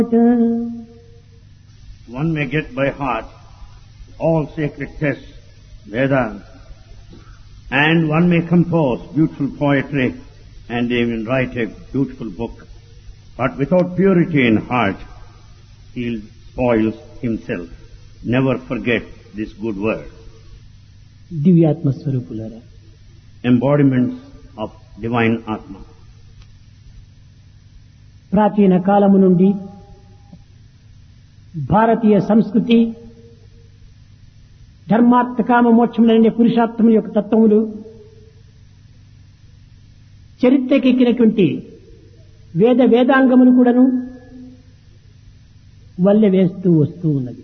One may get by heart all sacred texts, Vedas, and one may compose beautiful poetry and even write a beautiful book. But without purity in heart, he spoils himself. Never forget this good word. దివ్యాత్మ స్వరూపులారా Embodiments of divine Atma. ప్రాచీన కాలము నుండి భారతీయ సంస్కృతి ధర్మార్థ కామ మోక్షములనే పురుషార్థముల యొక్క తత్వములు చరిత్రకెక్కినటువంటి వేద వేదాంగమును కూడాను వల్లె వేస్తూ వస్తూ ఉన్నది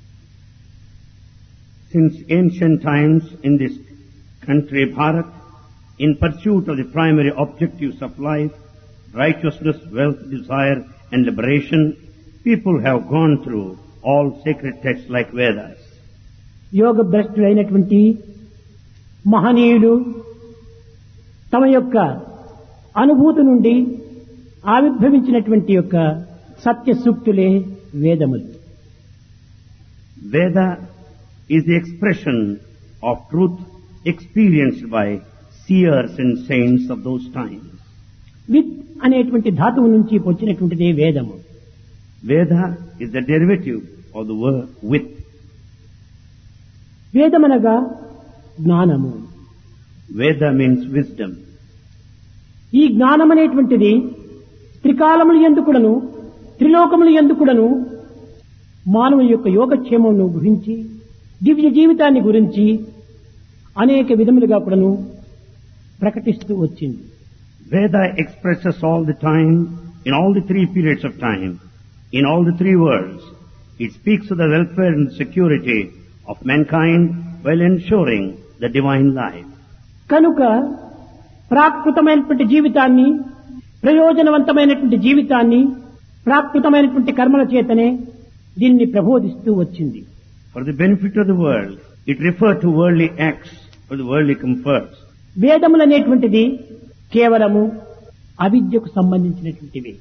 Since ancient times in this country, Bharat, in pursuit of the primary objectives of life, righteousness, wealth, desire, and liberation, people have gone through all sacred texts like Vedas. యోగ భ్రష్టులైనటువంటి మహనీయులు తమ యొక్క అనుభూతి నుండి ఆవిర్భవించినటువంటి యొక్క సత్య సూక్తులే వేదములు Veda is the expression of truth experienced by seers and saints of those times. విత్ అనేటువంటి ధాతువు నుంచి వచ్చినటువంటిదే వేదము Veda is the derivative of the word with. వేదమనగా జ్ఞానము Veda means wisdom. ఈ జ్ఞానం అనేటువంటిది త్రికాలములు ఎందుకుడను త్రిలోకములు ఎందుకుడను మానవుని యొక్క యోగక్షేమమును గురించి దివ్య జీవితాన్ని గురించి అనేక విధములుగా కూడాను ప్రకటిస్తూ వచ్చింది Veda expresses all the time, in all the three periods of time, in all the three worlds. It speaks of the welfare and security of mankind while ensuring the divine life. కనుక ప్రాకృతమైనటువంటి జీవితాన్ని ప్రయోజనవంతమైనటువంటి జీవితాన్ని ప్రాకృతమైనటువంటి కర్మల చేతనే దీన్ని ప్రబోధిస్తూ వచ్చింది For the benefit of the world, it referred to worldly acts for the worldly comforts. వేదములు అనేటువంటిది కేవలము అవిద్యకు సంబంధించినటువంటివి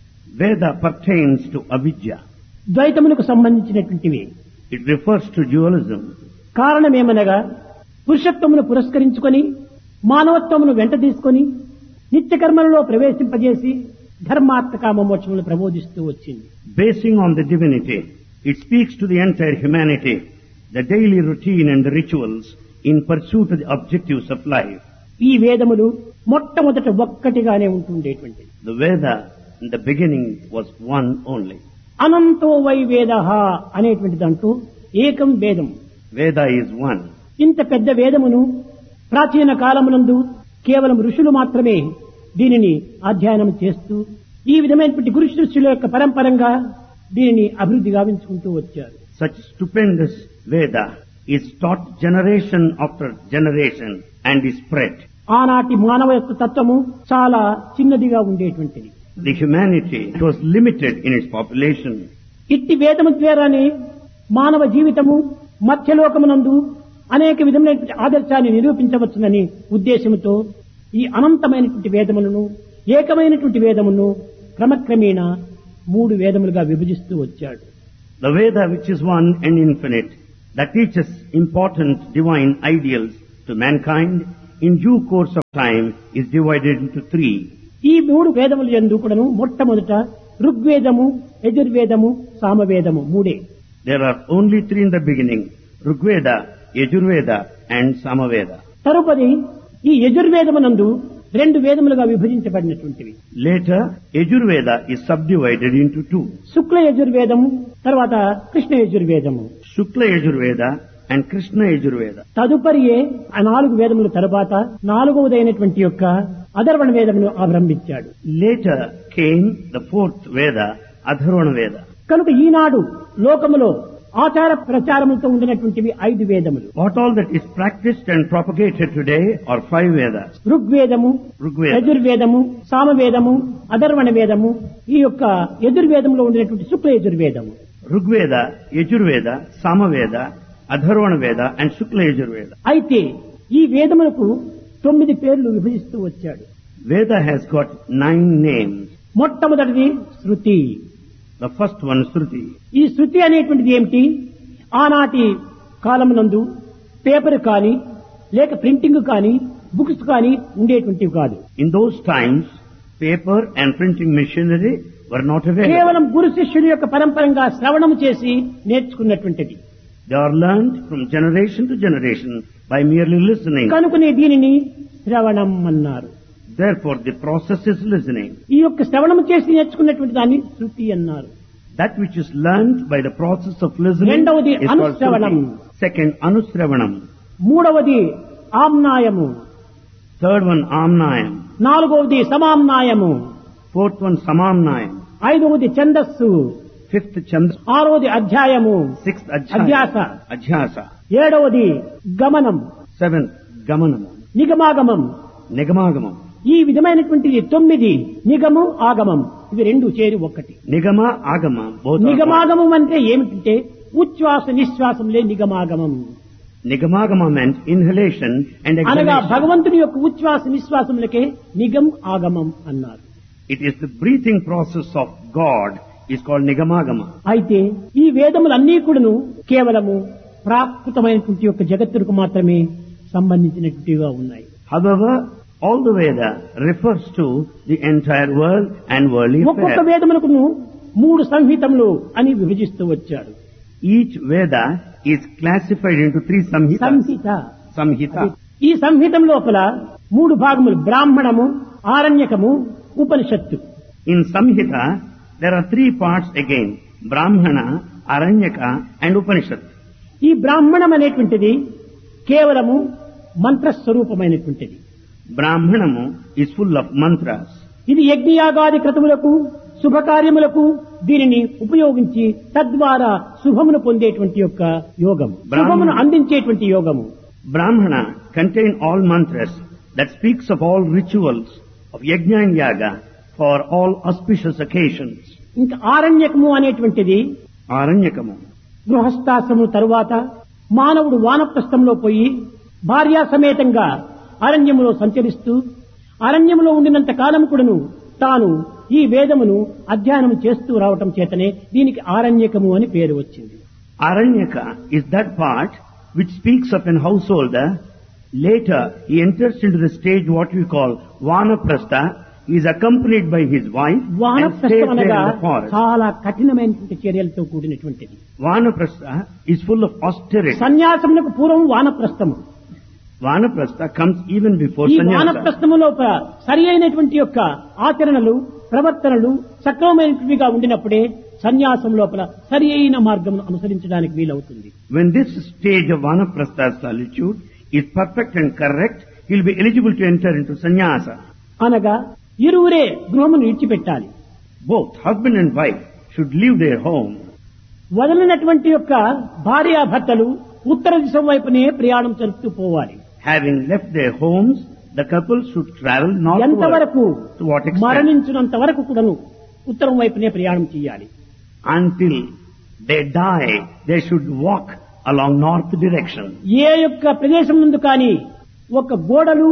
Veda pertains to avidya. ద్వైతములకు సంబంధించినటువంటివి It refers to dualism. కారణమేమనగా పురుషత్వమును పురస్కరించుకొని మానవత్వమును వెంట తీసుకొని నిత్య కర్మలలో ప్రవేశింపజేసి ధర్మార్థ కామ మోక్షములు ప్రబోధిస్తూ వచ్చింది Basing on the divinity, it speaks to the entire humanity, the daily routine and the rituals in pursuit of the objectives of life. ఈ వేదములు మొట్టమొదట ఒక్కటిగానే ఉంటుండేటువంటిది The Veda in the beginning was one only. అనంతో వై వేద అనేటువంటి దాంట్లో ఏకం వేదం Veda is one. ఇంత పెద్ద వేదమును ప్రాచీన కాలమునందు కేవలం ఋషులు మాత్రమే దీనిని అధ్యయనం చేస్తూ ఈ విధమైనటువంటి గురు శిష్యుల యొక్క పరంపరంగా దీనిని అభివృద్ధి గావించుకుంటూ వచ్చారు Such stupendous Veda is taught generation after generation and is spread. ఆనాటి మానవ యొక్క తత్వము చాలా చిన్నదిగా ఉండేటువంటిది The humanity was limited in its population. ఇట్టి వేదము ద్వారానే మానవ జీవితము మధ్యలోకమునందు అనేక విధమైనటువంటి ఆదర్శాన్ని నిరూపించవచ్చునని ఉద్దేశంతో ఈ అనంతమైనటువంటి వేదములను ఏకమైనటువంటి వేదమును క్రమక్రమేణా మూడు వేదములుగా విభజిస్తూ వచ్చాడు The Veda which is one and infinite, that teaches important divine ideals to mankind, in due course of time is divided into three. ఈ మూడు వేదములు ఎందు కూడాను మొట్టమొదట ఋగ్వేదము యజుర్వేదము సామవేదము మూడే There are only three in the beginning, Rigveda, Yajurveda and Samaveda. తరుపది ఈ యజుర్వేదమునందు రెండు వేదములుగా విభజించబడినటువంటివి Later, Yajurveda is subdivided into two, శుక్ల యజుర్వేదము తర్వాత Krishna యజుర్వేదము Shukla Yajurveda and Krishna Yajurveda. తదుపరియే ఆ నాలుగు వేదముల తరువాత నాలుగవదైనటువంటి యొక్క అధర్వణ వేదమును ఆరంభించాడు Later came the fourth Veda, Adharvana Veda. కనుక ఈనాడు లోకములో ఆచార ప్రచారములతో ఉండినటువంటివి ఐదు వేదములు What all that is practiced and propagated today are five Vedas. ఋగ్వేదము Rigveda, యజుర్వేదము సామవేదము అధర్వణ వేదము ఈ యొక్క యజుర్వేదంలో ఉండినటువంటి శుక్ల యజుర్వేదము Rigveda, Yajurveda, Samaveda, Adharvana Veda and Shukla Yajurveda. అయితే ఈ వేదములకు తొమ్మిది పేర్లు విభజిస్తూ వచ్చాడు Veda has got nine names. మొట్టమొదటిది శృతి The first one, Shruti. ఈ శృతి అనేటువంటిది ఏమిటి ఆనాటి కాలమునందు పేపర్ కానీ లేక ప్రింటింగ్ కానీ బుక్స్ కానీ ఉండేటువంటివి కాదు In those times, paper and printing machinery were not available. కేవలం గురు శిష్యుల యొక్క పరంపరంగా శ్రవణము చేసి నేర్చుకున్నటువంటిది They are learned from generation to generation by merely listening. కనుకనే దీనిని శ్రవణం అన్నారు Therefore, the process is listening. ఈ యొక్క శ్రవణం చేసి నేర్చుకున్నటువంటి దాన్ని శృతి అన్నారు That which is learned by the process of listening రెండవది is called అనుశ్రవణం. Shruti. Second, Anusravanam. మూడవది ఆమ్నాయము Third one, Amnayam. నాలుగవది సమామ్నాయము Fourth one, Samamnayam. ఐదవది ఛందస్సు Fifth, Chandra. ఆరవది అధ్యాయము Sixth, అధ్యాస. Adhyasa. Adhyasa. ఏడవది గమనం Seventh, Gamanam. నిగమాగమం Nigamangamam. ఈ విధమైనటువంటిది తొమ్మిది నిగము ఆగమం ఇవి రెండు చేరి ఒక్కటి Nigama, Agama. Both are one. నిగమాగమం అంటే ఏమిటంటే ఉచ్ఛ్వాస నిశ్వాసంలే నిగమాగమం Nigamagama meant inhalation and అనగా exhalation. భగవంతుని యొక్క ఉచ్ఛ్వాస నిశ్వాసములకే నిగం ఆగమం అన్నారు It is the breathing process of God is called Nigamagama. అయితే ఈ వేదములన్నీ కూడాను కేవలము ప్రాకృతమైనటువంటి యొక్క జగత్తుకు మాత్రమే సంబంధించినటువంటివిగా ఉన్నాయి However, all the Veda refers to the entire world and worldly ఒక్కొక్క affairs. వేదమునకును మూడు సంహితములు అని విభజిస్తూ వచ్చాడు Each Veda is classified into three samhitas. Samhita Samhita. ఈ సంహితం లోపల మూడు భాగములు బ్రాహ్మణము ఆరణ్యకము ఉపనిషత్తు In Samhita, there are three parts again. Brahmana, Aranyaka and Upanishad. ఈ బ్రాహ్మణం అనేటువంటిది కేవలము మంత్రస్వరూపమైనటువంటిది Brahmanamu is full of mantras. ఇది యజ్ఞయాగాది క్రతువులకు శుభకార్యములకు దీనిని ఉపయోగించి తద్వారా శుభమును పొందేటువంటి యొక్క యోగం బ్రాహ్మణ- శుభమును అందించేటువంటి యోగము Brahmana contain all mantras that speaks of all rituals of yajna and yaga for all auspicious occasions. ఇంకా ఆరణ్యకము అనేటువంటిది Aranyakamu. గృహస్థాశ్రము తరువాత మానవుడు వానప్రస్థంలో పోయి భార్యా సమేతంగా అరణ్యములో సంచరిస్తూ అరణ్యములో ఉండినంత కాలం కూడాను తాను ఈ వేదమును అధ్యయనం చేస్తూ రావటం చేతనే దీనికి ఆరణ్యకము అని పేరు వచ్చింది Aranyaka is that part which speaks of an householder. Later, he enters into the stage what we call Vanaprastha. He is accompanied by his wife and stays వానప్రస్థం there in అనగా the forest. చాలా కఠినమైనటువంటి చర్యలతో కూడినటువంటిది Vanaprastha is full of austerity. సన్యాసమునకు పూర్వం వానప్రస్థము Vanaprastha comes even before ఈ sannyasa. వానప్రస్థము లోపల సరి అయినటువంటి యొక్క ఆచరణలు ప్రవర్తనలు సక్రమమైనవిగా ఉండినప్పుడే సన్యాసం లోపల సరి అయిన మార్గం అనుసరించడానికి వీలవుతుంది When this stage of Vanaprastha solitude is perfect and correct, he will be eligible to enter into sannyasa. అనగా ఇరువురే గృహమును విడిచిపెట్టాలి Both husband and wife should leave their home. వదలినటువంటి యొక్క భార్యాభర్తలు ఉత్తర దిశ వైపునే ప్రయాణం జరుపుతూ పోవాలి Having left their homes, the couple should travel northward. ఎంతవరకు To what extent? మరణించినంత వరకు కూడాను ఉత్తరం వైపునే ప్రయాణం చేయాలి Until they die, they should walk along north direction. ఏ యొక్క ప్రదేశం ముందు కానీ ఒక గోడలు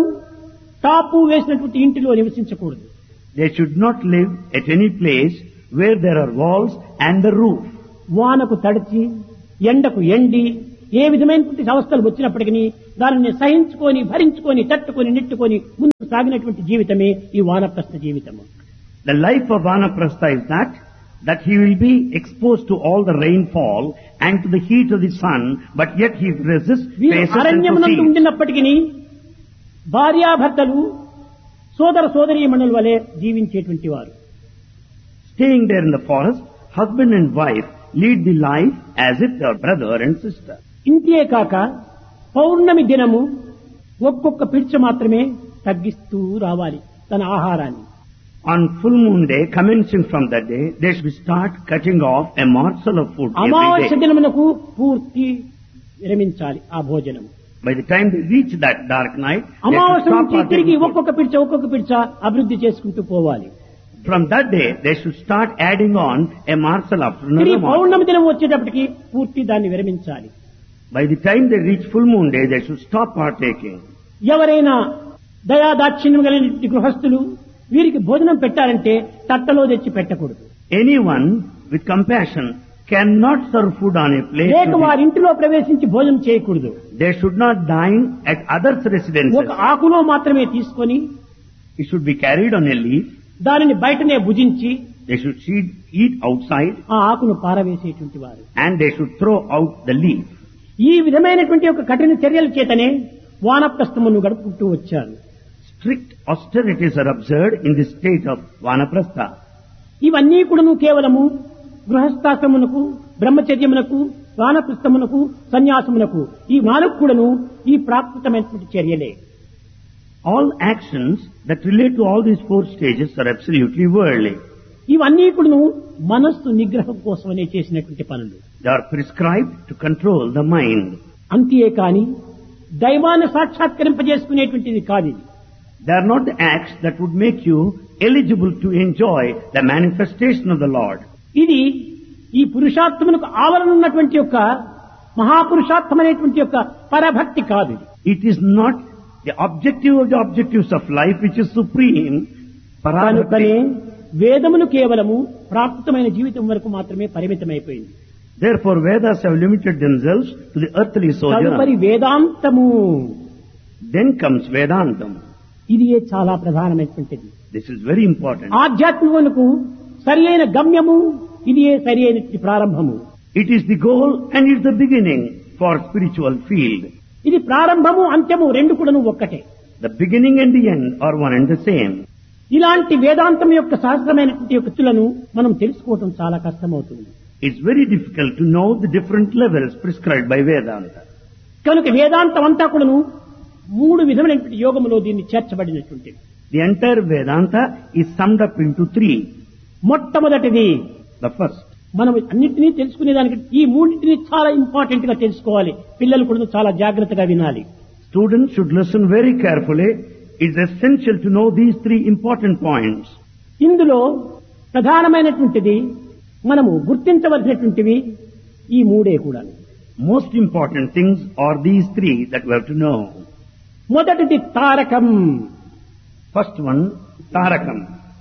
టాపు వేసినటువంటి ఇంటిలో నివసించకూడదు They should not live at any place where there are walls and the roof. వానకు తడిచి ఎండకు ఎండి ఏ విధమైనటువంటి అవస్థలు వచ్చినప్పటికీ దానిని సహించుకొని భరించుకొని తట్టుకొని నెట్టుకొని ముందుకు సాగినటువంటి జీవితమే ఈ వానప్రస్థ జీవితము The life of Vanaprastha is that, that he will be exposed to all the rainfall and to the heat of the sun, but yet he resists, వీరు faces and అరణ్యమునందు proceeds. ఉండినప్పటికీ భార్యాభర్తలు సోదర సోదరీమణుల వలె జీవించేటువంటి వారు Staying there in the forest, husband and wife lead the life as if they are brother and sister. ఇంతే కాక పౌర్ణమి దినము ఒక్కొక్క పిచ్చ మాత్రమే తగ్గిస్తూ రావాలి తన ఆహారాన్ని On full moon day, commencing from that day, they should start cutting off a morsel of food every అమావాస్య day. దినమునకు పూర్తి విరమించాలి ఆ భోజనం By the time they reach that dark night, they should అమావాస్య stop నుంచి తిరిగి partaking food. ఒక్కొక్క పిడిచ ఒక్కొక్క పిడిచ అభివృద్ధి చేసుకుంటూ పోవాలి From that day, they should start adding on a morsel after తిరిగి another morsel. పౌర్ణమి దినం వచ్చేటప్పటికి పూర్తి దాన్ని విరమించాలి By the time they reach full moon day, they should stop partaking. ఎవరైనా దయాదాక్షిణ్యం కలిగిన గృహస్థులు వీరికి భోజనం పెట్టాలంటే తట్టలో తెచ్చి పెట్టకూడదు Anyone with compassion cannot serve food on a plate. లేక to వారి ఇంటిలో ప్రవేశించి భోజనం చేయకూడదు be- They should not dine at others' residences. ఒక ఆకులో మాత్రమే తీసుకొని It should be carried on a leaf. దానిని బయటనే భుజించి They should eat, eat outside ఆ ఆకును పారవేసేటువంటి వారు and they should throw out the leaf. ఈ విధమైనటువంటి ఒక కఠిన చర్యల చేతనే వానప్రస్థమును గడుపుకుంటూ వచ్చారు Strict austerities are observed in the state of Vanaprastha. ఇవన్నీ కూడాను కేవలము గృహస్థాశ్రమునకు బ్రహ్మచర్యమునకు వానప్రస్థమునకు సన్యాసమునకు ఈ నాలుగు కూడాను ఈ ప్రాకృతమైనటువంటి చర్యలే All actions that relate to all these four stages are absolutely worldly. ఇవన్నీ కూడాను మనస్సు నిగ్రహం కోసమనే చేసినటువంటి పనులు They are prescribed to control the mind. అంతే కాని దైవాన్ని సాక్షాత్కరింపజేసుకునేటువంటిది కాదు ఇది They are not the acts that would make you eligible to enjoy the manifestation of the Lord. ఇది ఈ పురుషార్థమునకు ఆవరణ ఉన్నటువంటి యొక్క మహాపురుషార్థమైనటువంటి యొక్క పరభక్తి కాదు ఇది. It is not the objective of the objectives of life which is supreme. కనుకనే Parabhakti. వేదములు కేవలము ప్రాకృతమైన జీవితం వరకు మాత్రమే పరిమితమైపోయింది Therefore Vedas have limited themselves to the earthly తదుపరి sojourn. వేదాంతము Then comes Vedantam. ఇది చాలా ప్రధానమైనటువంటిది This is very important. ఆధ్యాత్మికమునకు సరి అయిన గమ్యము ఇది సరి అయినటువంటి ప్రారంభము It is the goal and it is the beginning for spiritual field. ఇది ప్రారంభము అంత్యము రెండు కూడాను ఒక్కటే The beginning and the end are one and the same. ఇలాంటి వేదాంతం యొక్క సహస్రమైనటువంటి యొక్క తులను మనం తెలుసుకోవటం చాలా కష్టమవుతుంది It's very difficult to know the different levels prescribed by Vedanta. కనుక వేదాంతం అంతా కూడాను మూడు విధమైనటువంటి యోగములో దీన్ని చేర్చబడినటువంటిది The entire Vedanta is summed up into three. మొట్టమొదటిది The first, మనం అన్నింటినీ తెలుసుకునే దానికి ఈ మూడింటిని చాలా ఇంపార్టెంట్ గా తెలుసుకోవాలి పిల్లలు కూడా చాలా జాగ్రత్తగా వినాలి students should listen very carefully. It's essential to know these three important points. ఇందులో ప్రధానమైనటువంటిది మనము గుర్తించవలసినటువంటివి ఈ మూడే కూడా Most important things are these three that we have to know. మొదటిది తారకం First one, Tarakam.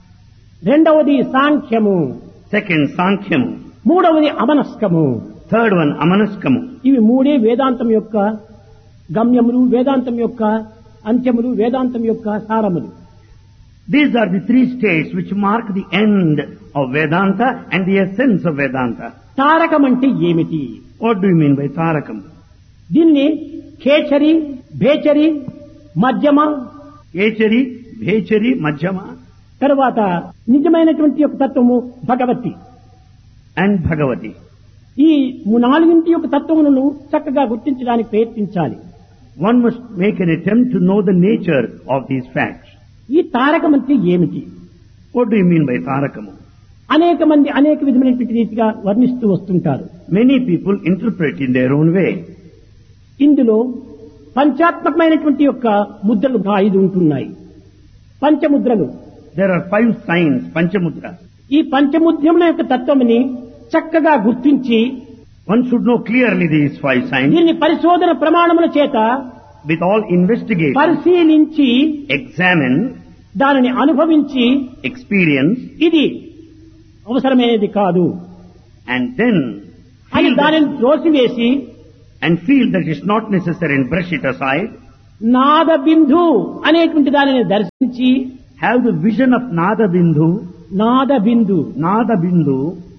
రెండవది సాంఖ్యము Second, Sankhyamu. మూడవది అమనస్కము Third one, Amanaskamu. ఇవి మూడే వేదాంతం యొక్క గమ్యములు వేదాంతం యొక్క అంత్యములు వేదాంతం యొక్క సారములు These are the three states which mark the end of Vedanta and the essence of Vedanta. Tarakam అంటే ఏమిటి What do you mean by Tarakam? దీన్ని ఖేచరి భేచరి మధ్యమ Echari, Bhechari, Majjama తరువాత నిజమైనటువంటి యొక్క తత్వము భగవతి and Bhagavati. ఈ నాలుగింటి యొక్క తత్వములను చక్కగా గుర్తించడానికి ప్రయత్నించాలి One must make an attempt to know the nature of these facts. ఈ తారకం అంటే ఏమిటి What do you mean by Tarakamu? అనేక మంది అనేక విధమైనటువంటి రీతిగా వర్ణిస్తూ వస్తుంటారు Many people interpret in their own way. ఇందులో పంచాత్మకమైనటువంటి యొక్క ముద్రలు ఐదు ఉంటున్నాయి పంచముద్రలు There are five signs, Panchamudra. ఈ పంచముద్రముల యొక్క తత్వముని చక్కగా గుర్తించి One should know clearly these five signs దీన్ని పరిశోధన ప్రమాణముల చేత with all investigation, పరిశీలించి examine, దానిని అనుభవించి experience, ఇది అవసరమైనది కాదు and then అని feel దానిని that, త్రోసివేసి and feel that it's not necessary and brush it aside. నాద బిందు అనేటువంటి దానిని దర్శించి Have the vision of Nada Bindu, నాద బిందు Nada Bindu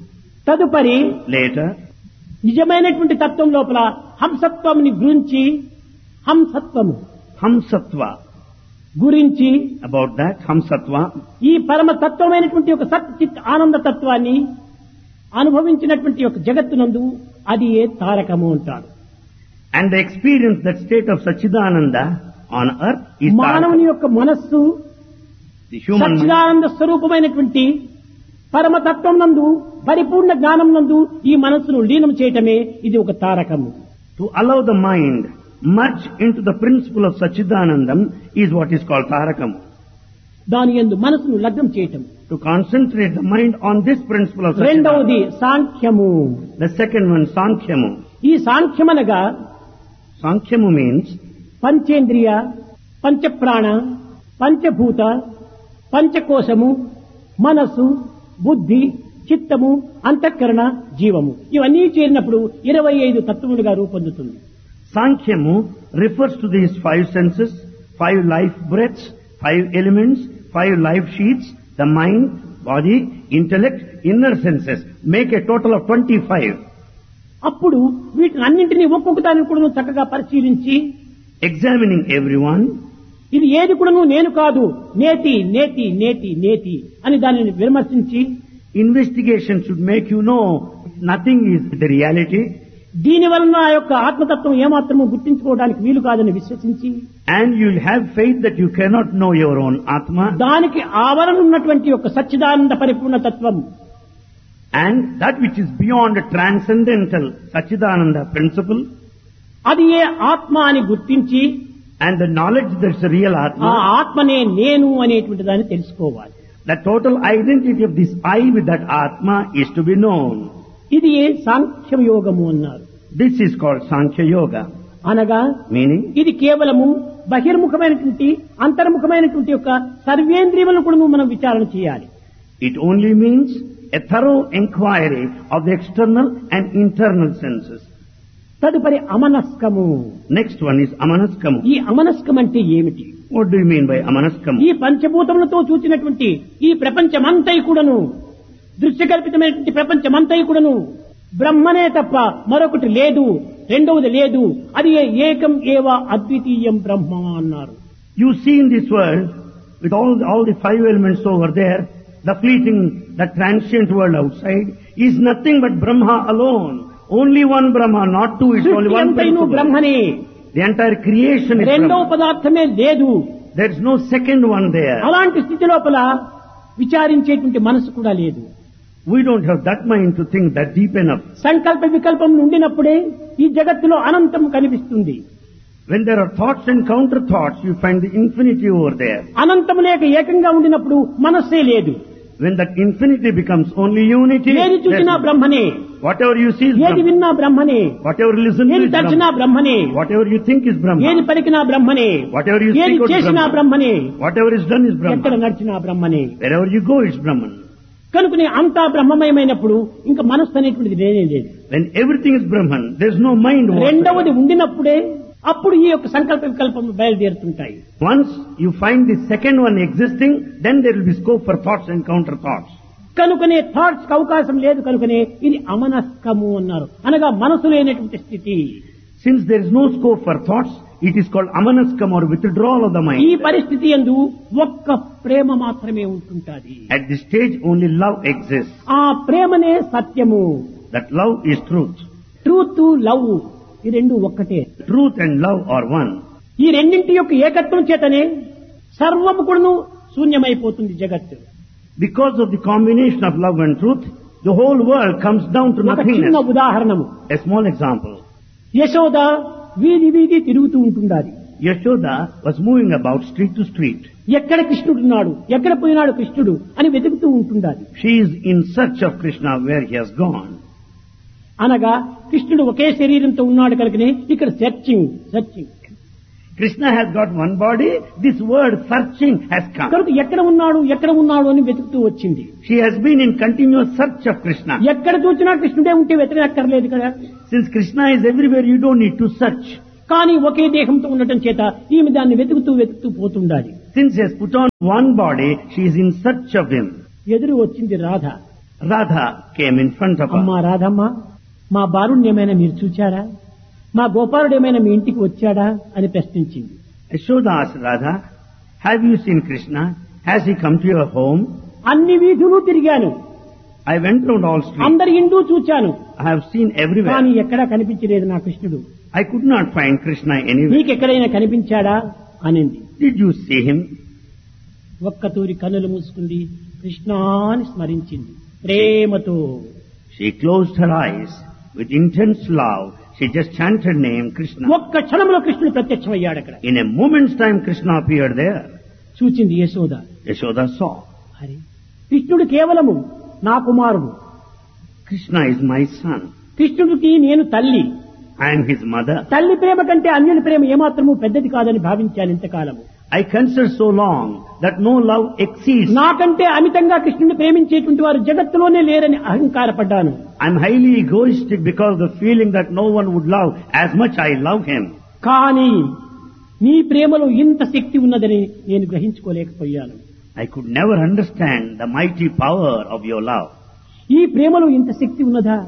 తదుపరి later, నిజమైనటువంటి తత్వం లోపల హంసత్వంని గురించి హంసత్వము Hamsatva. గురించి About that, Hamsatva, ఈ పరమ తత్వమైనటువంటి ఒక సత్ చిత్ ఆనంద తత్వాన్ని అనుభవించినటువంటి ఒక జగత్తునందు అది ఏ తారకము అంటారు and the experience that state of Sachidananda on earth is మానవుని Tarakam. యొక్క మనస్సు The human mind. సచ్చిదానంద స్వరూపమైనటువంటి పరమతత్వం నందు పరిపూర్ణ జ్ఞానం నందు ఈ మనస్సును లీనం చేయటమే ఇది ఒక తారకము To allow the mind merge into the principle of Sachidanandam is what is called Tarakam. దాని ఎందు మనసును లగ్నం చేయటం To concentrate the mind on this principle of Sachidanandam. రెండవది సాంఖ్యము The second one, Sankhyamu. ఈ సాంఖ్యమనగా Sankhyamu means పంచేంద్రియ పంచప్రాణ పంచభూత పంచకోశము మనస్సు బుద్ధి చిత్తము అంతఃకరణ జీవము ఇవన్నీ చేరినప్పుడు ఇరవై ఐదు తత్వములుగా రూపొందుతుంది Sankhyamu refers to these five senses, five life breaths, five elements, five life sheets, the mind, body, intellect, inner senses. Make a total of 25. అప్పుడు వీటిని అన్నింటినీ ఒక్కొక్క దాన్ని కూడా చక్కగా పరిశీలించి Examining everyone, ఇది ఏది కూడాను నేను కాదు నేతి నేతి నేతి నేతి అని దానిని విమర్శించి investigation should make you know nothing is the reality దీని వలన ఆ యొక్క ఆత్మతత్వం ఏమాత్రము గుర్తించుకోవడానికి వీలు కాదని విశ్వసించి and you'll have faith that you cannot know your own Atma దానికి ఆవరణ ఉన్నటువంటి యొక్క సచ్చిదానంద పరిపూర్ణ తత్వం and that which is beyond transcendental Sachidananda principle అది ఏ ఆత్మ అని గుర్తించి and the knowledge that's a real ఆ Atma, ఆత్మనే నేను అనేటువంటి దాన్ని తెలుసుకోవాలి the total identity of this I with that Atma is to be known. ఇది ఏ సాంఖ్యం యోగము అన్నారు This is called Sankhya Yoga, అనగా meaning ఇది కేవలము బహిర్ముఖమైనటువంటి అంతర్ముఖమైనటువంటి యొక్క సర్వేంద్రియములను కూడా మనం విచారణ చేయాలి it only means a thorough inquiry of the external and internal senses. తదుపరి అమనస్కము Next one is Amanaskamu. ఈ అమనస్కం అంటే ఏమిటి What do you mean by Amanaskamu? ఈ పంచభూతములతో చూచినటువంటి ఈ ప్రపంచమంతై కూడాను దృశ్యకల్పితమైనటువంటి ప్రపంచమంతై కూడాను బ్రహ్మనే తప్ప మరొకటి లేదు రెండవది లేదు అది ఏకం ఏవ అద్వితీయం బ్రహ్మ అన్నారు You see in this world, with all, all the five elements over there, the fleeting, the transient world outside is nothing but Brahma alone. Only one Brahma, not two, it's only సృష్టి one అంతైను principle. బ్రహ్మనే The entire creation is రెండవ Brahma. పదార్థమే లేదు There's no second one there. అలాంటి స్థితి లోపల విచారించేటువంటి మనసు కూడా లేదు We don't have that mind to think that deep enough. సంకల్ప వికల్పం ఉండినప్పుడే ఈ జగత్తులో అనంతం కనిపిస్తుంది When there are thoughts and counter thoughts, you find the infinity over there. అనంతం లేక ఏకంగా ఉండినప్పుడు మనస్సే లేదు When that infinity becomes only unity, ఏది చూసినా there's- బ్రహ్మనే whatever you see is ఏది Brahma. విన్నా బ్రహ్మనే Whatever you listen to ఏది is తలచినా Brahma. బ్రహ్మనే Whatever you think is ఏది Brahma. పలికినా బ్రహ్మనే Whatever you ఏది speak out is చేసినా Brahma. బ్రహ్మనే Whatever is done is ఎక్కడ Brahma. నడిచినా బ్రహ్మనే Wherever you go, it's Brahman. కనుకనే అంతా బ్రహ్మమయమైనప్పుడు ఇంకా మనస్సు అనేటువంటిది లేనే లేదు When everything is Brahman, there's no mind. రెండవది whatsoever. ఉండినప్పుడే అప్పుడు ఈ యొక్క సంకల్ప వికల్పం బయలుదేరుతుంటాయి Once you find the second one existing, then there will be scope for thoughts and counter thoughts. కనుకనే థాట్స్ కి అవకాశం లేదు కనుకనే ఇది అమనస్కము అన్నారు అనగా మనసు లేనటువంటి స్థితి Since there is no scope for thoughts, it is called amanaskam or withdrawal of the ఈ mind. పరిస్థితి ఎందు ఒక్క ప్రేమ మాత్రమే ఉంటుంటాది At this stage, only love exists. ఆ ప్రేమనే సత్యము That love is truth. Truth love ఈ రెండు ఒక్కటే Truth and love are one. ఈ రెండింటి యొక్క ఏకత్వం చేతనే సర్వము కూడాను శూన్యమైపోతుంది జగత్తు Because of the combination of love and truth, the whole world comes down to ఒక చిన్న nothingness. ఉదాహరణము A small example. Yashoda వీధి వీధి తిరుగుతూ ఉంటుండాలి Yashoda was moving about street to street. ఎక్కడ కృష్ణుడున్నాడు ఎక్కడ పోయినాడు కృష్ణుడు అని వెతుకుతూ ఉంటుండాలి She is in search of Krishna where he has gone. అనగా కృష్ణుడు ఒకే శరీరంతో ఉన్నాడు కనుకనే ఇక్కడ searching searching Krishna has got one body, this word searching has come. కనుక ఎక్కడ ఉన్నాడు ఎక్కడ ఉన్నాడు అని వెతుకుతూ వచ్చింది She has been in continuous search of Krishna. ఎక్కడ చూసినా కృష్ణుడే ఉంటే వెతకక్కర్లేదు కదా Since Krishna is everywhere, you don't need to search. కానీ ఒకే దేహంతో ఉండటం చేత ఈమె దాన్ని వెతుకుతూ వెతుకుతూ పోతుండాలి Since he has put on one body, she is in search of him. ఎదురు వచ్చింది Radha Radha came in front of అమ్మా her. రాధమ్మ మా బారుణ్ణి ఏమైనా మీరు చూచారా మా గోపాలుడు ఏమైనా మీ ఇంటికి వచ్చాడా అని ప్రశ్నించింది Yashoda asked Radha, have you seen Krishna? Has he come to your home? అన్ని వీధులు తిరిగాను I went round all streets. అందరి ఇంటూ చూచాను I have seen కానీ everywhere. ఎక్కడా కనిపించలేదు నా కృష్ణుడు I could not find Krishna anywhere. నీకెక్కడైనా కనిపించాడా అనింది Did you see him? ఒక్క తూరి కన్నులు మూసుకుంది కృష్ణాని స్మరించింది ప్రేమతో She closed her eyes with intense love. She just chanted name Krishna. ఒక్క క్షణంలో కృష్ణుడు ప్రత్యక్షమయ్యాడు అక్కడ In a moment's time, Krishna appeared there. చూచింది యశోద Yashoda saw. అరే కృష్ణుడు కేవలము నా కుమారుడు Krishna is my son. కృష్ణుడికి నేను తల్లి I am his mother. తల్లి ప్రేమ కంటే అన్యుని ప్రేమ ఏమాత్రము పెద్దది కాదని భావించాను ఇంతకాలము I consider so long that no love exceeds. నాకంటే అమితంగా కృష్ణుని ప్రేమించేటువంటి వారు జగత్తులోనే లేరని అహంకారపడ్డాను I'm highly egoistic because of the feeling that no one would love as much I love him. కానీ నీ ప్రేమలో ఇంత శక్తి ఉన్నదని నేను గ్రహించుకోలేకపోయాను I could never understand the mighty power of your love. ఈ ప్రేమలో ఇంత శక్తి ఉన్నదా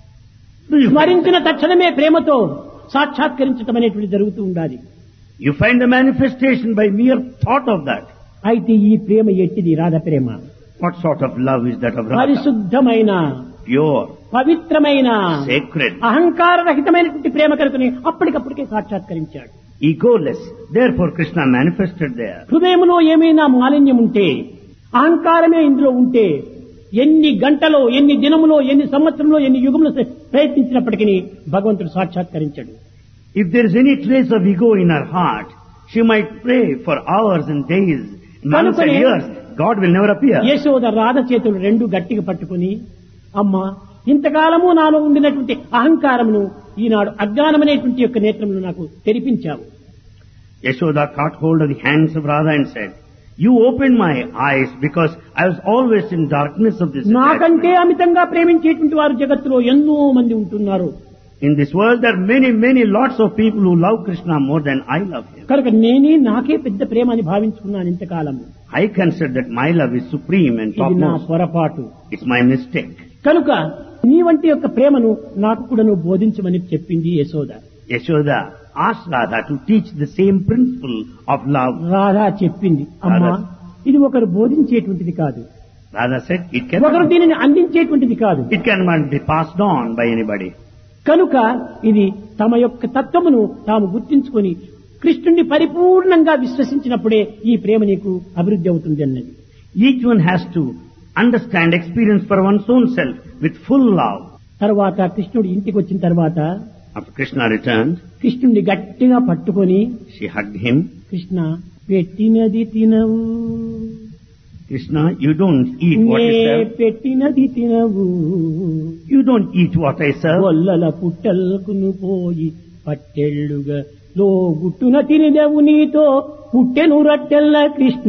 Do you find, స్మరించిన తక్షణమే ప్రేమతో సాక్షాత్కరించటం అనేటువంటి జరుగుతూ ఉండాలి you find the manifestation by mere thought of that. అయితే ఈ ప్రేమ ఎట్టిది రాధ ప్రేమ What sort of love is that of Radha? పరిశుద్ధమైన Pure, పవిత్రమైన sacred, అహంకార రహితమైనటువంటి ప్రేమ కనుకని అప్పటికప్పటికే సాక్షాత్కరించాడు egoless. Therefore Krishna manifested there. హృదయంలో ఏమైనా మాలిన్యం ఉంటే అహంకారమే ఇందులో ఉంటే ఎన్ని గంటలో ఎన్ని దినములో ఎన్ని సంవత్సరంలో ఎన్ని యుగంలో ప్రయత్నించినప్పటికీ భగవంతుడు సాక్షాత్కరించాడు If there is any trace of ego in her heart, she might pray for hours and days, months and కనుకనే- years. God will never appear. Yashoda Radha చేతులు రెండు గట్టిగా పట్టుకుని అమ్మా ఇంతకాలము నాలో ఉండినటువంటి అహంకారమును ఈనాడు అజ్ఞానమనేటువంటి యొక్క నేత్రమును నాకు తెరిపించావు Yashoda caught hold of the hands of Radha and said, You opened my eyes because I was always in darkness of this నాకంటే attachment. అమితంగా ప్రేమించేటువంటి వారు జగత్తులో ఎన్నో మంది ఉంటున్నారు In this world there are many, many lots of people who love Krishna more than I love him. కనుక నేనే నాకే పెద్ద ప్రేమ అని భావించుకున్నాను ఇంతకాలము I consider that my love is supreme and ఇది నా topmost. పొరపాటు It's my mistake. కనుక నీ వంటి యొక్క ప్రేమను నాకు కూడా నువ్వు బోధించమని చెప్పింది Yashoda Yashoda asked Radha to teach the same principle of love. Radha చెప్పింది అమ్మా రాధా. ఇది ఒకరు బోధించేటువంటిది కాదు Radha said, It ఒకరు cannot, దీనిని అందించేటువంటిది కాదు it cannot be passed on by anybody. కనుక ఇది తమ యొక్క తత్వమును తాము గుర్తించుకొని కృష్ణుణ్ణి పరిపూర్ణంగా విశ్వసించినప్పుడే ఈ ప్రేమ నీకు అభివృద్ధి అవుతుంది అన్నది Each one has to understand, experience for one's own self with full love. తర్వాత కృష్ణుడు ఇంటికి వచ్చిన తర్వాత After Krishna returned, కృష్ణుడిని గట్టిగా పట్టుకొని she hugged him. కృష్ణ పెట్టినది తినవు Krishna, you don't eat what నే you serve. పెట్టినది తినవు You don't eat what I serve. గొల్లల పుట్టల్కును పోయి పట్టెళ్ళుగా లో గుట్టున తినిదెవు నీతో పుట్టెను రట్టెల్ల Krishna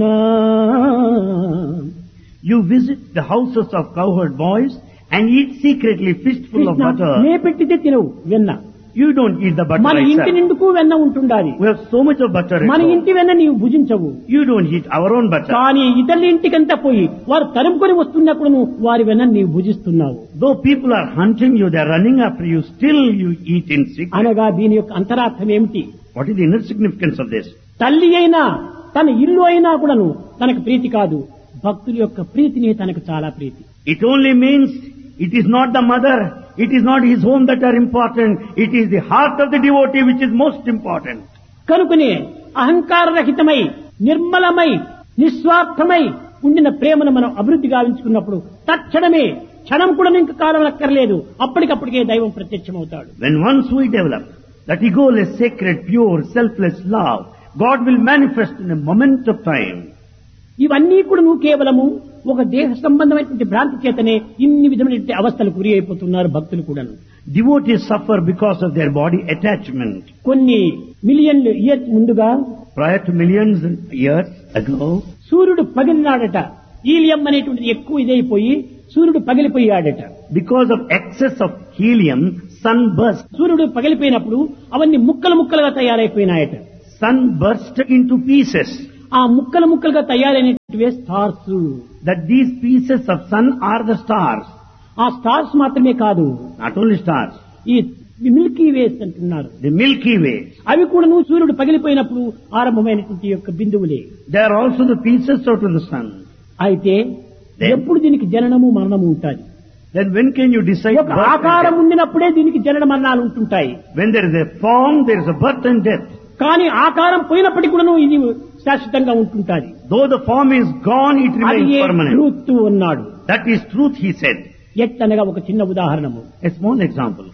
You visit the houses of cowherd boys and eat secretly fistful of Krishna, butter. నే పెట్టితే తినవు వెన్న You don't eat the butter మన I ఇంటి serve. నిండుకు వెన్న ఉంటుండాలి We have so much of butter at మన home. ఇంటి వెన్న నీవు భుజించవు You don't eat our own butter. కానీ ఇతరుల ఇంటికంతా పోయి వారు తరుముకొని వస్తున్నప్పుడు నువ్వు వారి వెన్న నీవు భుజిస్తున్నావు Though people are hunting you, they are running after you, still you eat in secret. అనగా దీని యొక్క అంతరార్థం ఏమిటి What is the inner significance of this? తల్లి అయినా తన ఇల్లు అయినా కూడాను తనకు ప్రీతి కాదు భక్తుల యొక్క ప్రీతిని తనకు చాలా ప్రీతి It only means it is not the mother, it is not his home that are important, it is the heart of the devotee which is most important. కనుకనే అహంకార రహితమై నిర్మలమై నిస్వార్థమై ఉండిన ప్రేమను మనం అభివృద్ధి గావించుకున్నప్పుడు తక్షణమే క్షణం కూడా ఇంకా కాలం అక్కర్లేదు అప్పటికప్పటికే దైవం ప్రత్యక్షమవుతాడు When once we develop that egoless, sacred, pure, selfless love, God will manifest in a moment of time. ఇవన్నీ కూడా నువ్వు కేవలము ఒక దేహ సంబంధమైనటువంటి భ్రాంతి చేతనే ఇన్ని విధమైనటువంటి అవస్థలు గురి అయిపోతున్నారు భక్తులు కూడాను Devotees suffer because of their body attachment. కొన్ని మిలియన్లు ఇయర్స్ ముందుగా Prior to millions of years ago, సూర్యుడు పగిలినాడట ఈలియం అనేటువంటిది ఎక్కువ ఇదైపోయి సూర్యుడు పగిలిపోయాడట because of excess of helium, sun burst. సూర్యుడు పగిలిపోయినప్పుడు అవన్నీ ముక్కలు ముక్కలుగా తయారైపోయినాయట Sun burst into pieces. ఆ ముక్కలు ముక్కలుగా తయారైనటువంటివే stars That these pieces of sun are the stars. ఆ స్టార్స్ మాత్రమే కాదు Not only stars. ఈ మిల్కీ వేస్ అంటున్నారు The Milky Way. అవి కూడా నువ్వు సూర్యుడు పగిలిపోయినప్పుడు ఆరంభమైనటువంటి యొక్క బిందువులే They are also the pieces out of the sun. అయితే Then- ఎప్పుడు దీనికి జననము మరణము ఉంటుంది Then when can you decide ఒక birth and ఆకారం death? ఉండినప్పుడే దీనికి జనన మరణాలు ఉంటుంటాయి When there is a form, there is a birth and death. కానీ ఆకారం పోయినప్పటికీ కూడా ఇది శాశ్వతంగా ఉంటుంటాది Though the form is gone, it అది remains ఏ permanent. ట్రూత్ ఉన్నాడు That is truth, he said. ఎట్టనగా ఒక చిన్న ఉదాహరణము A small example.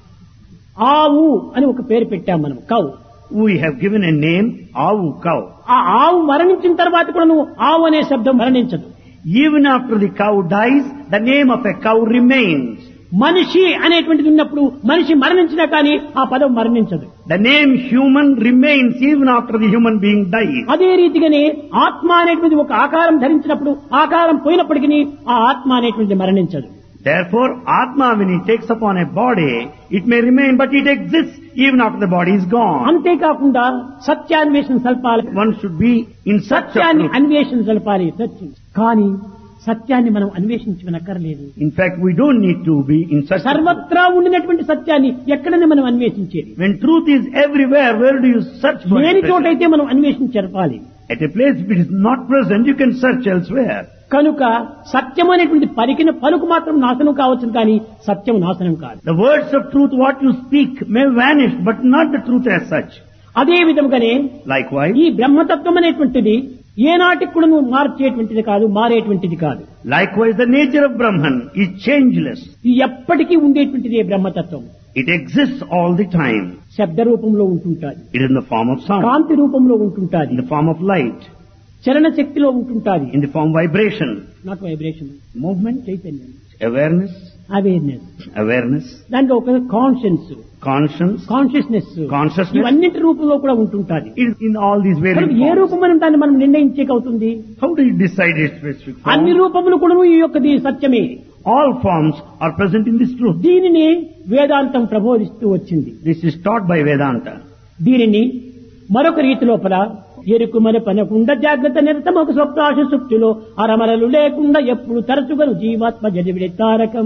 ఆవు అని ఒక పేరు పెట్టాం మనం cow We have given a name, Avu cow. ఆ ఆవు మరణించిన తర్వాత కూడా నువ్వు ఆవు అనే శబ్దం మరణించదు Even after the cow dies, the name of a cow remains. మనిషి అనేటువంటిది ఉన్నప్పుడు మనిషి మరణించినా కానీ ఆ పదం మరణించదు The name human remains even after the human being dies. అదే రీతిగానే ఆత్మ అనేటువంటిది ఒక ఆకారం ధరించినప్పుడు ఆకారం పోయినప్పటికీ ఆ ఆత్మ అనేటువంటిది మరణించదు Therefore, Atma, when it takes upon a body, it may remain, but it exists even after the body is gone. అంతేకాకుండా సత్యాన్వేషణ సల్పాలి One should be in search of సత్యాన్ని truth. అన్వేషణ సల్పాలి సత్యం కానీ సత్యాన్ని మనం అన్వేషించనక్కర్లేదు In fact, we don't need to be in search of truth. సర్వత్రా ఉండినటువంటి సత్యాన్ని ఎక్కడనే మనం అన్వేషించేది When truth is everywhere, where do you search for లేని it? చోటైతే మనం అన్వేషించరపాలి At a place if it is not present, you can search elsewhere. కనుక సత్యం అనేటువంటి పలికిన పలుకు మాత్రం నాశనం కావచ్చు కానీ సత్యం నాశనం కాదు The words of truth, what you speak, may vanish, but not the truth as such. అదే విధముగానే Likewise, ఈ బ్రహ్మతత్వం అనేటువంటిది ఏనాటికి కూడా నువ్వు మార్చేటువంటిది కాదు మారేటువంటిది కాదు likewise, the nature of Brahman is changeless. ఇది ఎప్పటికీ ఉండేటువంటిది బ్రహ్మతత్వం It exists all the time. శబ్ద రూపంలో ఉంటుంటాది It is in the form of sound, కాంతి రూపంలో ఉంటుంటాది in the form of light, చలన శక్తిలో ఉంటుంటాది in the form of vibration, not vibration movement, చైతన్యం awareness, అవేర్నెస్ awareness, దానికి ఒక కాన్షియన్స్ conscience. Consciousness Consciousness. ఇవన్నిటి రూపంలో కూడా ఉంటుంటాది It is in all these కనుక various ఏ forms. రూపం మనం దాన్ని మనం నిర్ణయించేకవుతుంది How do you decide its specific అన్ని form? రూపములు కూడా ఈ యొక్కది సత్యమే All forms are present in this truth. దీనిని వేదాంతం ప్రబోధిస్తూ వచ్చింది This is taught by Vedanta. దీనిని మరొక రీతి లోపల ఎరుకు మన పనకుండా జాగ్రత్త నిరతమొక స్వప్నాశ సుప్తిలో అరమరలు లేకుండా ఎప్పుడు తరచుగను జీవాత్మ జడివిడే తారకం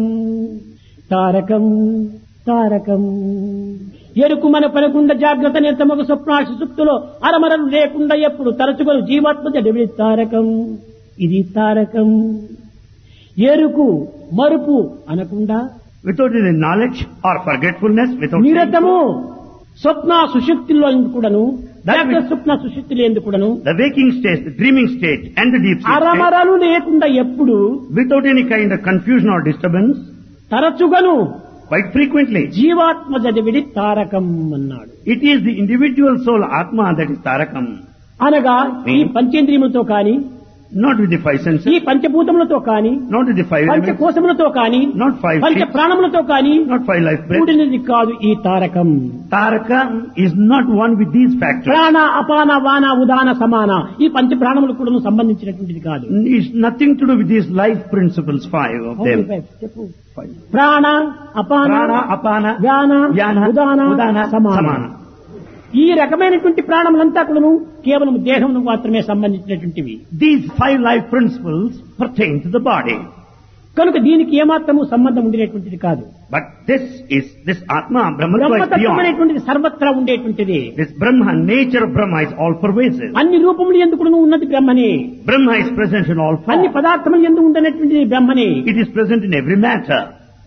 తారకం తారకం ఎరుకు మన పనకుండా జాగ్రత్త నిరతమొక స్వప్నాశ సుప్తిలో అరమరలు లేకుండా ఎప్పుడు తరచుగను జీవాత్మ జడివిడే తారకం ఇది తారకం ఎరుకు మరుపు అనకుండా Without any knowledge or forgetfulness, without నిరతము స్వప్న సుశక్తిలో కూడాను జాగ్రత్త స్వప్న సుశక్తిలో ఎందుకు కూడాను the waking state, the dreaming state, and the deep sleep state, అరమరలు లేకుండా ఎప్పుడు without any kind of confusion or disturbance, తరచుగను quite frequently. జీవాత్మ చదివిడి తారకం అన్నాడు It is the individual soul Atma that is Tarakam, అనగా ఈ పంచేంద్రియములతో కాని not with the five ఈ senses, పంచభూతములతో కాని not with the five elements, పంచకోశములతో కాని not five పంచ ships, ప్రాణములతో కాని not five life breaths. కూడినది కాదు ఈ Tarakam Tarakam is not one with these factors. ప్రాణ అపాన వాన ఉదాన సమాన ఈ పంచ ప్రాణములు కూడా సంబంధించినటువంటిది కాదు It's nothing to do with these life principles, five of them. చెప్పు Five. ప్రాణ అపాన Prana, Apana, వ్యాన Vyana, ఉదాన Udana, సమాన Samana. ఈ రకమైనటువంటి ప్రాణములంతా కూడాను కేవలం దేహమును మాత్రమే సంబంధించినటువంటివి These five life principles pertain to the body. కనుక దీనికి ఏమాత్రము సంబంధం ఉండేటువంటిది కాదు But this is, this Atma, Brahma is బ్రహ్మతత్వం beyond. అనేటువంటిది సర్వత్రా ఉండేటువంటిది This Brahma, nature of Brahma is all pervasive. అన్ని రూపములు ఎందుకు ఉన్నది బ్రహ్మనే Brahma is present in all అన్ని forms. పదార్థములు ఎందుకు ఉండనటువంటిది బ్రహ్మనే It is present in every matter.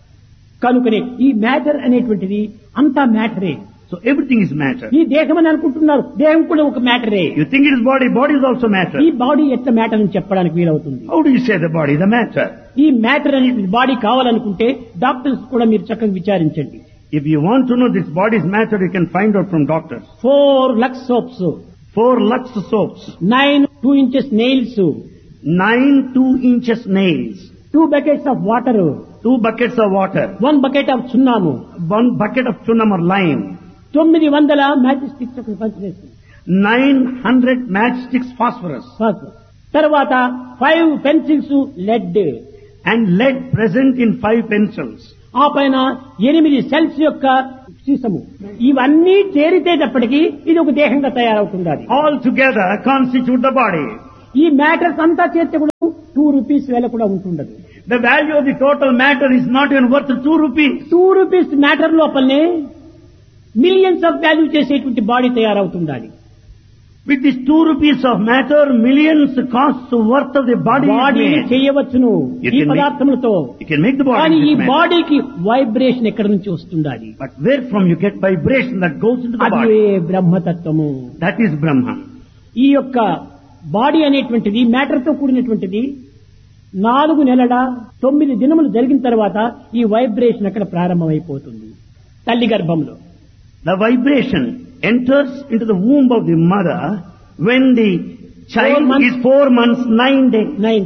కనుకనే ఈ మ్యాటర్ అనేటువంటిది అంతా మ్యాటరే So everything is matter. ఈ దేహం అని అనుకుంటున్నారు దేహం కూడా ఒక మ్యాటరే You think it is body, body is also matter. ఈ బాడీ ఎట్లా మ్యాటర్ అని చెప్పడానికి వీలవుతుంది How do you say the body is a matter? ఈ మ్యాటర్ అనేటువంటి బాడీ కావాలనుకుంటే డాక్టర్స్ కూడా మీరు చక్కగా విచారించండి If you want to know this body's matter, you can find out from doctors. Four Lux soaps Four Lux soaps, nine two inches nails nine two inches nails, two buckets of water two buckets of water, one bucket of సున్నాము one bucket of chunam or lime, తొమ్మిది వందల magic sticks ఒకటి పంచివేస్తుంది nine hundred matchsticks phosphorus, తర్వాత five pencils lead and lead present in five pencils. ఆ పైన ఎనిమిది cells యొక్క సీసము ఇవన్నీ చేరితేటప్పటికి ఇది ఒక దేహంగా తయారవుతుంది అది All together constitute the body. ఈ మ్యాటర్స్ అంతా చేర్చి కూడా టూ రూపీస్ వేల కూడా ఉంటుండదు The value of the total matter is not even worth two rupees. Two rupees matter లోపలనే మిలియన్స్ ఆఫ్ వాల్యూ చేసేటువంటి బాడీ తయారవుతుంది అది With this two rupees of matter, millions costs worth of the body body is made. చేయవచ్చును You ఈ can make- పదార్థములతో You can make the body కానీ ఈ with this matter. బాడీకి వైబ్రేషన్ ఎక్కడి నుంచి వస్తుంది అది But where from you get vibration that goes into the అది body? బ్రహ్మతత్వము That is Brahma. ఈ యొక్క బాడీ అనేటువంటిది మ్యాటర్ తో కూడినటువంటిది నాలుగు నెలల తొమ్మిది దినములు జరిగిన తర్వాత ఈ వైబ్రేషన్ అక్కడ ప్రారంభమైపోతుంది తల్లి గర్భంలో The vibration enters into the womb of the mother when the Four child months. is four months, nine days. Nine days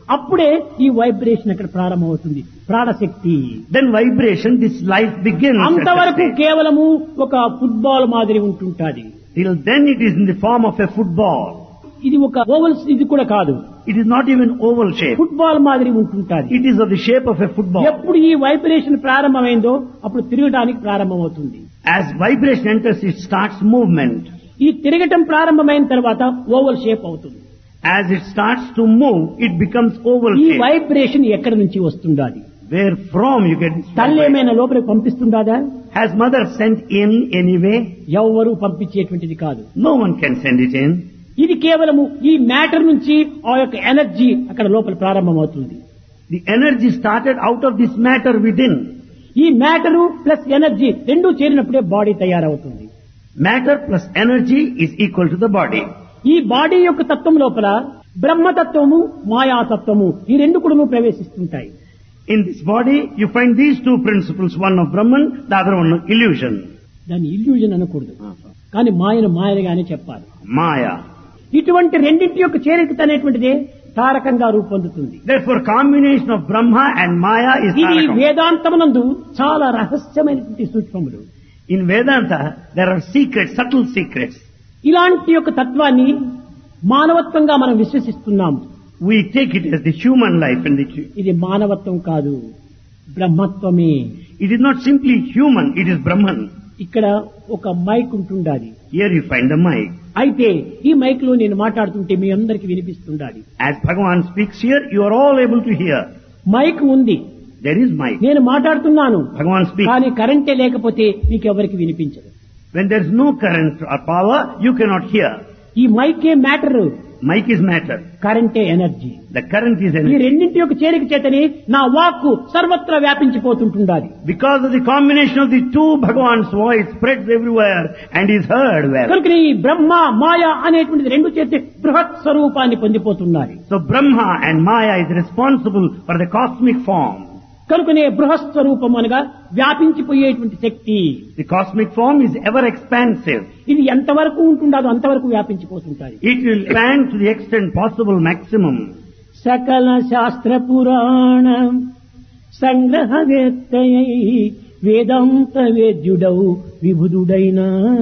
అప్పుడే ఈ వైబ్రేషన్ అక్కడ ప్రారంభమవుతుంది ప్రాణశక్తి Then vibration, this life begins. at that అంతవరకు stage. కేవలము ఒక ఫుట్బాల్ మాదిరి ఉంటుంటాది Till then it is in the form of a football. ఇది ఒక ఓవల్స్ ఇది కూడా కాదు It is not even oval shape. Football మాదిరి ఉంటుంటాది It is of the shape of a football. ఎప్పుడు ఈ వైబ్రేషన్ ప్రారంభమైందో అప్పుడు తిరగడానికి ప్రారంభమవుతుంది As vibration enters, it starts movement. ఈ తిరగటం ప్రారంభమైన తర్వాత ఓవల్ షేప్ అవుతుంది As it starts to move, it becomes oval ఈ shape. వైబ్రేషన్ ఎక్కడి నుంచి వస్తుండాది Where from you get this తల్లి vibration? ఏమైనా లోపలికి పంపిస్తుందాదా Has mother sent in anyway? ఎవ్వరూ పంపించేటువంటిది కాదు No one can send it in. ఇది కేవలము ఈ మ్యాటర్ నుంచి ఆ యొక్క ఎనర్జీ అక్కడ లోపల ప్రారంభమవుతుంది The energy started out of this matter within. ఈ మ్యాటరు ప్లస్ ఎనర్జీ రెండూ చేరినప్పుడే బాడీ తయారవుతుంది Matter plus energy is equal to the body. ఈ బాడీ యొక్క తత్వం లోపల బ్రహ్మతత్వము మాయాతత్వము ఈ రెండు కూడా ప్రవేశిస్తుంటాయి In this body, you find these two principles, one of Brahman, the other one of illusion. దాన్ని ఇల్యూజన్ అనకూడదు కానీ మాయను మాయలుగానే చెప్పాలి Maya. ఇటువంటి రెండింటి యొక్క చేరిక అనేటువంటిదే తారకంగా రూపొందుతుంది Therefore, combination of Brahma and Maya is ఇది Tarakam. వేదాంతమునందు చాలా రహస్యమైనటువంటి సూక్ష్మములు In Vedanta, there are secrets, subtle secrets. ఇలాంటి యొక్క తత్వాన్ని మానవత్వంగా మనం విశ్వసిస్తున్నాము We take it as the human life and the, ఇది మానవత్వం కాదు బ్రహ్మత్వమే it is not simply human, it is Brahman. ఇక్కడ ఒక మైక్ ఉంటుండాలి Here you find the mic. అయితే ఈ మైక్ లో నేను మాట్లాడుతుంటే మీ అందరికి వినిపిస్తుండాలి As Bhagavan speaks here, you are all able to hear. Mic ఉంది There is mic. నేను మాట్లాడుతున్నాను Bhagavan speaks. కానీ కరెంటే లేకపోతే మీకు ఎవరికి వినిపించదు When there is no current or power, you cannot hear. ఈ మైకే మ్యాటర్ Mic is matter. కరెంటే ఎనర్జీ The current is ఈ energy. రెండింటి యొక్క చేరిక చేతని నా వాక్కు సర్వత్రా వ్యాపించిపోతుంటుండాలి Because of the combination of the two, Bhagavan's voice spreads everywhere and is heard well. కనుక ఈ బ్రహ్మ మాయ అనేటువంటిది రెండు చేతి బృహత్ స్వరూపాన్ని పొందిపోతున్నారు So Brahma and Maya is responsible for the cosmic form. కనుకనే బృహత్ స్వరూపం అనగా వ్యాపించిపోయేటువంటి శక్తి The cosmic form is ever expansive. ఇది ఎంతవరకు ఉంటుండదో అంతవరకు వ్యాపించిపోతుంటాయి It will expand to the extent possible maximum. సకల శాస్త్ర పురాణ సంగ్రహవేత్తయై వేదాంత వేద్యుడౌ విభుదుడైన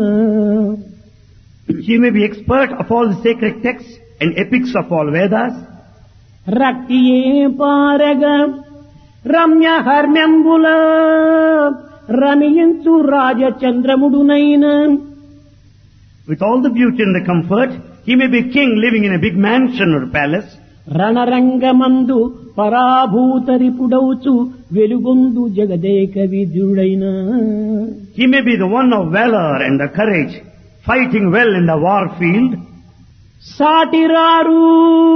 She may be expert of all the sacred texts and epics of all Vedas. రక్తియే పారగ Ramya హర్మ్యంబుల రమియించు రాజచంద్రముడునైన With all the beauty and the comfort, he may be king living in a big mansion or palace. రణరంగమందు పరాభూతరిపుడౌచు వెలుగొందు Jagadeka విద్యుడైన He may be the one of valor and the courage, fighting well in the war field. సాటిరారు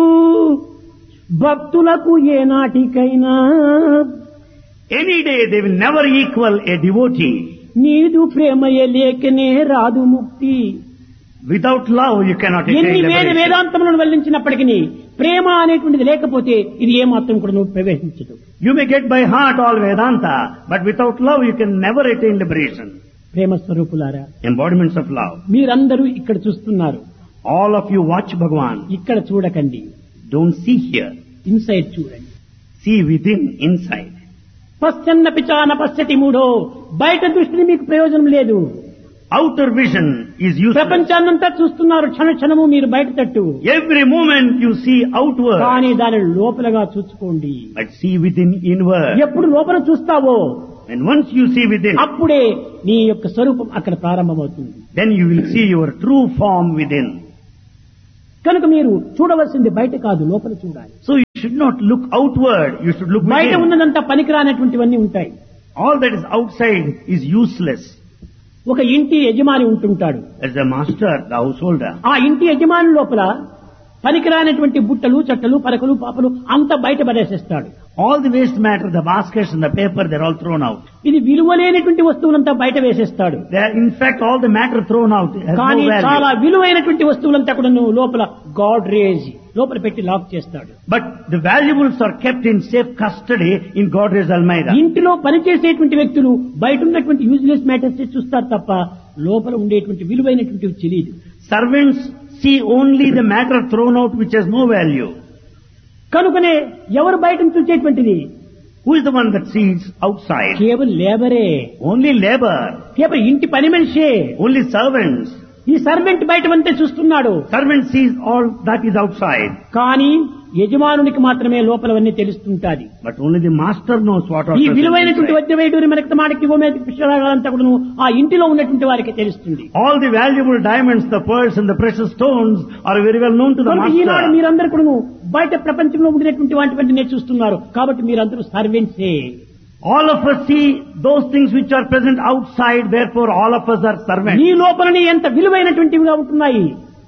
భక్తులకు ఏ నాటికైనా Any day they will never equal a devotee. నీదు ప్రేమయ లేకనే రాదు ముక్తి Without love you cannot ఎన్ని attain వేద liberation. వేదాంతములను వెల్లించినప్పటికీ ప్రేమ అనేటువంటిది లేకపోతే ఇది ఏమాత్రం కూడా నువ్వు ప్రవేశించదు You may get by heart all Vedanta, but without love you can never attain liberation. ప్రేమ స్వరూపులారా Embodiments of love. మీరందరూ ఇక్కడ చూస్తున్నారు All of you watch Bhagavan. ఇక్కడ చూడకండి Don't see here. ఇన్సైడ్ చూడండి See within, inside. పశ్చన్న పిచాన పశ్చతి మూడో బయట దృష్టిని మీకు ప్రయోజనం లేదు Outer vision is useless. ప్రపంచాన్నంతా చూస్తున్నారు క్షణ క్షణము మీరు బయట తట్టు Every moment you see outward, కానీ దాని లోపలగా చూసుకోండి but see within, inward. ఎప్పుడు లోపల చూస్తావో And once you see within, అప్పుడే నీ యొక్క స్వరూపం అక్కడ ప్రారంభమవుతుంది then you will see your true form within. కనుక మీరు చూడవలసింది బయట కాదు లోపల చూడాలి So you should not look outward, you should look బయట within. ఉన్నదంతా పనికిరానటువంటివన్నీ ఉంటాయి All that is outside is useless. ఒక ఇంటి యజమాని ఉంటుంటాడు As the master, the householder. ఆ ఇంటి యజమాని లోపల పనికిరానటువంటి బుట్టలు చట్టలు పరకలు పాపలు అంతా బయట పడేసేస్తాడు All the waste matter, the baskets and the paper, they're all thrown out. ఇది విలువలేనటువంటి వస్తువులంతా బయట వేసేస్తాడు They are, in fact, all the matter thrown out has కానీ no చాలా value. విలువైనటువంటి వస్తువులంతా కూడా నువ్వు లోపల గాడ్ రేజ్ లోపల పెట్టి లాక్ చేస్తాడు But the valuables are kept in safe custody in Godrej Almeida. ఇంటిలో పనిచేసేటువంటి వ్యక్తులు బయట ఉన్నటువంటి యూజ్లెస్ మ్యాటర్స్ చూస్తారు తప్ప లోపల ఉండేటువంటి విలువైనటువంటివి తెలియదు Servants see only the matter thrown out which has no value. కనుకనే ఎవరు బయటను చూసేటువంటిది Who is the one that sees outside? కేవలం లేబరే Only labor, కేవలం ఇంటి పని మనిషే only servants. ఈ సర్వెంట్ బయట అంతే చూస్తున్నాడు Servant sees all that is outside, కానీ యజమానునికి మాత్రమే లోపలవన్నీ తెలుస్తుంటాది but only the master knows what are ఈ present విలువైనటువంటి inside. వజ్రవేటూరి మనకి మాటకి పుష్పరాగాలంతా కూడా ఆ ఇంటిలో ఉన్నటువంటి వారికి తెలుస్తుంది All the valuable diamonds, the pearls and the precious stones are very well known to the కనుక ఈనాడు master. మీరందరూ కూడా బయట ప్రపంచంలో ఉండినటువంటి వాటివన్నీ చూస్తున్నారు కాబట్టి మీరందరూ సర్వెంట్సే All of us see those things which are present outside, therefore all of us are servants. ఈ లోపలని ఎంత విలువైనటువంటివిగా ఉంటున్నాయి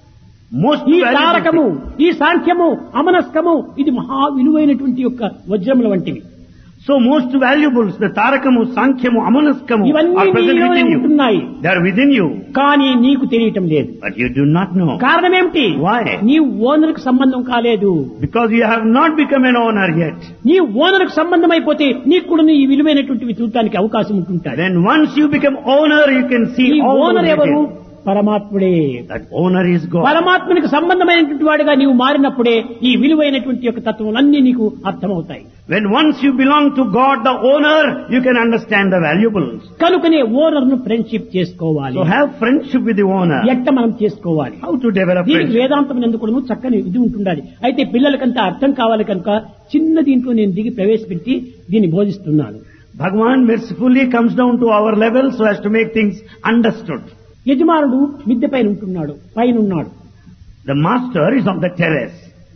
Most ఈ valuable తారకము ఈ సాంఖ్యము అమనస్కము ఇది మహా విలువైనటువంటి యొక్క వజ్రముల వంటివి So most valuables, the Tarakamu, Sankhyamu, Amanaskamu ఇవన్నీ are present నీలోనే within you. ఉంటున్నాయి They are within you, కానీ నీకు తెలియటం లేదు but you do not know. కారణం ఏమిటి Why? నీ ఓనర్కు సంబంధం కాలేదు Because you have not become an owner yet. నీ ఓనర్కు సంబంధం అయిపోతే నీకు కూడా ఈ విలువైనటువంటివి చూడటానికి అవకాశం ఉంటుంటాయి Then once you become owner, you can see ఈ all ఓనర్ those ఎవరు details. పరమాత్ముడే That owner is God. పరమాత్మునికి సంబంధమైనటువంటి వాడిగా నీవు మారినప్పుడే ఈ విలువైనటువంటి యొక్క తత్వములన్నీ నీకు అర్థమవుతాయి When once you belong to God, the owner, you can understand the valuables. కనుకనే ఓనర్ ను ఫ్రెండ్షిప్ చేసుకోవాలి So have friendship with the owner. ఎట్ట మనం చేసుకోవాలి How to develop దీనికి friendship. వేదాంతం ఎందుకు చక్కని ఇది ఉంటుండాలి అయితే పిల్లలకంతా అర్థం కావాలి కనుక చిన్న దీంట్లో నేను దిగి ప్రవేశపెట్టి దీన్ని బోధిస్తున్నాను Bhagavan mercifully comes down to our level so as to make things understood. యజమానుడు మిద్దె పైన ఉంటున్నాడు పైన ఉన్నాడు The master is on the terrace.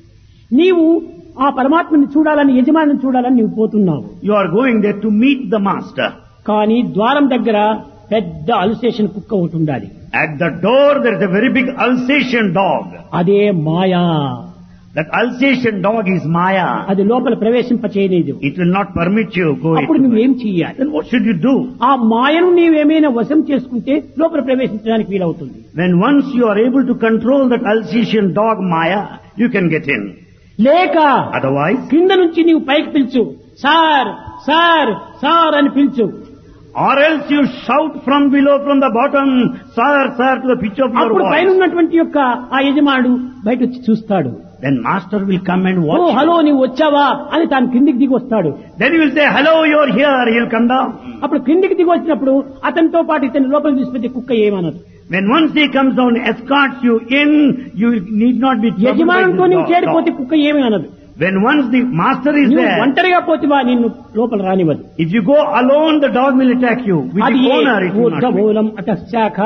నీవు ఆ పరమాత్మని చూడాలని యజమానిని చూడాలని నీవు పోతున్నావు You are going there to meet the master. కానీ ద్వారం దగ్గర పెద్ద అల్సేషన్ కుక్క ఒకటి ఉండాలి At the door there is a very big Alsatian dog. అదే మాయా That Alsatian dog is Maya. అది లోపల ప్రవేశింప చేయలేదు It will not permit you go అప్పుడు into it. నువ్వేం చెయ్యాలి Then what should you do? ఆ మాయను నీవేమైనా వశం చేసుకుంటే లోపల ప్రవేశించడానికి వీలవుతుంది When once you are able to control that Alsatian dog Maya, you can get in. లేక Otherwise, కింద నుంచి నీవు పైకి పిలుచు సార్ సార్ సార్ అని పిలుచు or else you shout from below, from the bottom, sir, sir, to the pitch of your అప్పుడు పైన voice. ఉన్నటువంటి యొక్క ఆ యజమానుడు బయట వచ్చి చూస్తాడు Then master will come and ఓ watch. you. హలో నీవు వచ్చావా అని తాను కిందికి దిగి వస్తాడు Then he will say, hello, you're here. He'll come down. అప్పుడు కిందికి దిగి వచ్చినప్పుడు అతనితో పాటు ఇతని లోపల తీసుకెళ్తే కుక్క ఏమనదు When once he comes down, escorts you in, you need not be troubled by యజమానుతో this నీవు dog. చేరిపోతే కుక్క ఏమీ అనదు When once the master is నువ్వు there, ఒంటరిగా పోతివా నిన్ను లోపల రానివ్వదు if you go alone, the dog will attack you. With అది the owner, it will not be. ఊర్ధమూలం అతశాఖ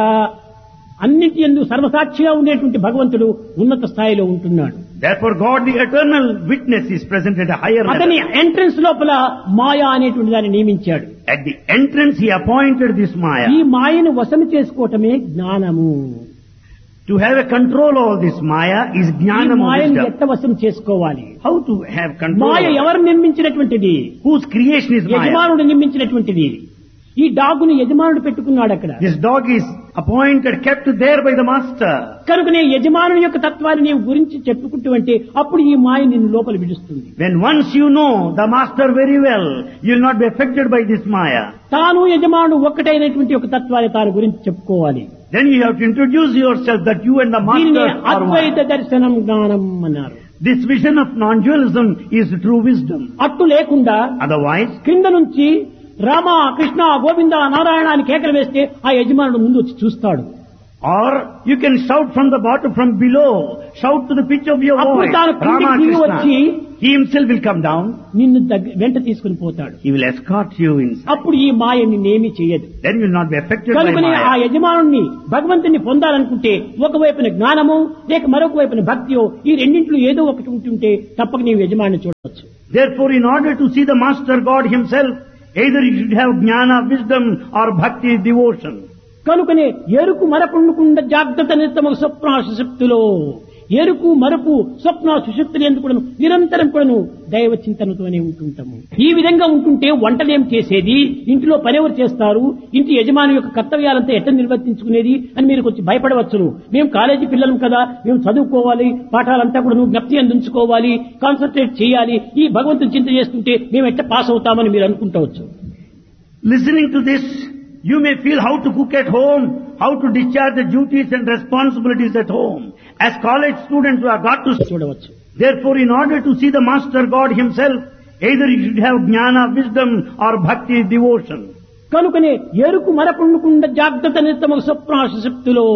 అన్నిటి ఎందు సర్వసాక్షిగా ఉండేటువంటి భగవంతుడు ఉన్నత స్థాయిలో ఉంటున్నాడు Therefore, God, the eternal witness, is present at a higher అతని level. ఎంట్రన్స్ లోపల మాయా అనేటువంటి దాన్ని నియమించాడు At the entrance, he appointed this ఈ Maya. మాయను వశము చేసుకోవటమే జ్ఞానము To have a control over this Maya is ఈ jnanam మాయను wisdom. ఎట్ట వశం చేసుకోవాలి How to have control Maya over it? ఎవరు నిర్మించినటువంటిది Whose creation is Maya? యజమానుడు నిర్మించినటువంటిది ఈ డాగుని యజమానుడు పెట్టుకున్నాడు అక్కడ This dog is appointed, kept there by the master. కనుకనే యజమానుని యొక్క తత్వాన్ని నీవు గురించి చెప్పుకుంటూ అంటే అప్పుడు ఈ మాయ నిన్ను లోపల విడుస్తుంది When once you know the master very well, you will not be affected by this Maya. తాను యజమానుడు ఒక్కటైనటువంటి ఒక తత్వాన్ని తాను గురించి చెప్పుకోవాలి Then you have to introduce yourself that you and the దీనినే master are అద్వైత one. దర్శనం జ్ఞానం అన్నారు This vision of non-dualism is true wisdom. అట్టు లేకుండా Otherwise, కింద నుంచి రామ కృష్ణ గోవింద నారాయణ అని కేకలు వేస్తే ఆ యజమానుడు ముందు వచ్చి చూస్తాడు or you can shout from the bottom, from below, shout to the pitch of your అప్పుడు voice, తాను Rama కిందికి దిగి వచ్చి Krishna. He himself will come down. నిన్ను దగ్గ- వెంట తీసుకుని పోతాడు He will escort you inside. అప్పుడు ఈ మాయ నిన్నేమీ చేయదు Then you will not be affected by కనుకనే ఆ Maya. యజమానుణ్ణి భగవంతుని పొందాలనుకుంటే ఒకవైపున జ్ఞానము లేక మరొక వైపున భక్తియో ఈ రెండింటిలో ఏదో ఒకటి ఉంటుంటే తప్పక నీవు యజమాని చూడవచ్చు Therefore, in order to see the Master God Himself, either you should have jnana, wisdom, or bhakti, devotion. కనుకనే ఎరుకు మరపుండకుండా జాగ్రత్త నిత్తమ స్వప్న సుశక్తులో ఎరుకు మరపు స్వప్న సుశక్తులు ఎందుకు కూడాను నిరంతరం కూడాను దైవ చింతనతోనే ఉంటుంటాము ఈ విధంగా ఉంటుంటే వంటలేం చేసేది ఇంటిలో పనెవరు చేస్తారు ఇంటి యజమాని యొక్క కర్తవ్యాలంతా ఎట్లా నిర్వర్తించుకునేది అని మీరు కొంచెం భయపడవచ్చును మేము కాలేజీ పిల్లలం కదా మేము చదువుకోవాలి పాఠాలంతా కూడా నువ్వు జ్ఞప్తి అందించుకోవాలి కాన్సన్ట్రేట్ చేయాలి ఈ భగవంతుని చింత చేస్తుంటే మేము ఎట్లా పాస్ అవుతామని మీరు అనుకుంటవచ్చు Listening to this, you may feel how to cook at home, how to discharge the duties and responsibilities at home. As college students who have got to చూడవచ్చు Therefore, in order to see the Master God Himself, either you should have jnana, wisdom, or bhakti, devotion. కనుకనే ఎరుకు మరకుండకుండా జాగ్రత్త నిత్తమ స్వప్నాశ శక్తిలో